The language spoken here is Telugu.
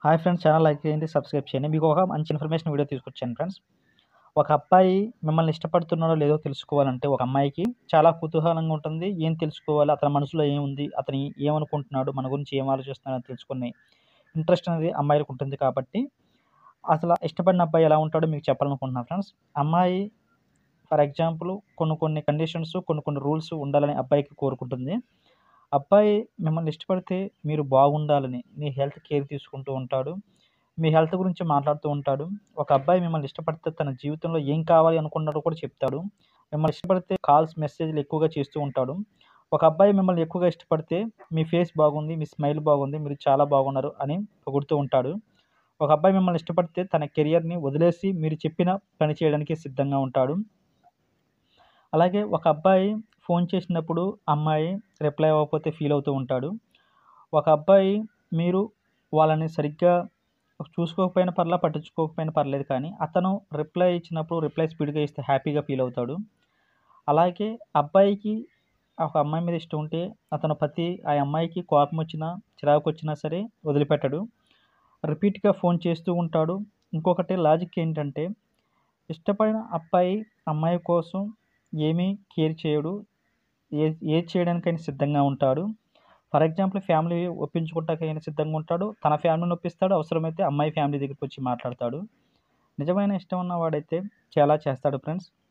హాయ్ ఫ్రెండ్స్ ఛానల్ లైక్ చేయండి సబ్స్క్రైబ్ చేయండి మీకు ఒక మంచి ఇన్ఫర్మేషన్ వీడియో తీసుకొచ్చాను ఫ్రెండ్స్ ఒక అబ్బాయి మిమ్మల్ని ఇష్టపడుతున్నాడో లేదో తెలుసుకోవాలంటే ఒక అమ్మాయికి చాలా కుతూహలంగా ఉంటుంది ఏం తెలుసుకోవాలి అతని మనసులో ఏముంది అతని ఏమనుకుంటున్నాడు మన గురించి ఏం ఆలోచిస్తున్నాడు అని తెలుసుకునే ఇంట్రెస్ట్ అనేది అమ్మాయిలకు ఉంటుంది కాబట్టి అసలు ఇష్టపడిన అబ్బాయి ఎలా ఉంటాడో మీకు చెప్పాలనుకుంటున్నాను ఫ్రెండ్స్ అమ్మాయి ఫర్ ఎగ్జాంపుల్ కొన్ని కొన్ని కండిషన్స్ కొన్ని కొన్ని రూల్స్ ఉండాలని అబ్బాయికి కోరుకుంటుంది అబ్బాయి మిమ్మల్ని ఇష్టపడితే మీరు బాగుండాలని మీ హెల్త్ కేర్ తీసుకుంటూ ఉంటాడు మీ హెల్త్ గురించి మాట్లాడుతూ ఉంటాడు ఒక అబ్బాయి మిమ్మల్ని ఇష్టపడితే తన జీవితంలో ఏం కావాలి అనుకున్నాడో కూడా చెప్తాడు మిమ్మల్ని ఇష్టపడితే కాల్స్ మెసేజ్లు ఎక్కువగా చేస్తూ ఉంటాడు ఒక అబ్బాయి మిమ్మల్ని ఎక్కువగా ఇష్టపడితే మీ ఫేస్ బాగుంది మీ స్మైల్ బాగుంది మీరు చాలా బాగున్నారు అని పొగుడుతూ ఉంటాడు ఒక అబ్బాయి మిమ్మల్ని ఇష్టపడితే తన కెరియర్ని వదిలేసి మీరు చెప్పిన పని చేయడానికి సిద్ధంగా ఉంటాడు అలాగే ఒక అబ్బాయి ఫోన్ చేసినప్పుడు అమ్మాయి రిప్లై అవ్వకపోతే ఫీల్ అవుతూ ఉంటాడు ఒక అబ్బాయి మీరు వాళ్ళని సరిగ్గా చూసుకోకపోయినా పర్లా పట్టించుకోకపోయినా పర్లేదు కానీ అతను రిప్లై ఇచ్చినప్పుడు రిప్లై స్పీడ్గా ఇస్తే హ్యాపీగా ఫీల్ అవుతాడు అలాగే అబ్బాయికి ఒక అమ్మాయి మీద ఇష్టం ఉంటే అతను ప్రతి ఆ అమ్మాయికి కోపం వచ్చినా చిరాకు వచ్చినా సరే వదిలిపెట్టడు రిపీట్గా ఫోన్ చేస్తూ ఉంటాడు ఇంకొకటి లాజిక్ ఏంటంటే ఇష్టపడిన అబ్బాయి అమ్మాయి కోసం ఏమీ కేర్ చేయడు ఏ ఏది చేయడానికైనా సిద్ధంగా ఉంటాడు ఫర్ ఎగ్జాంపుల్ ఫ్యామిలీ ఒప్పించుకుంటాకైనా సిద్ధంగా ఉంటాడు తన ఫ్యామిలీని ఒప్పిస్తాడు అవసరమైతే అమ్మాయి ఫ్యామిలీ దగ్గరికి వచ్చి మాట్లాడతాడు నిజమైన ఇష్టం ఉన్నవాడైతే చాలా చేస్తాడు ఫ్రెండ్స్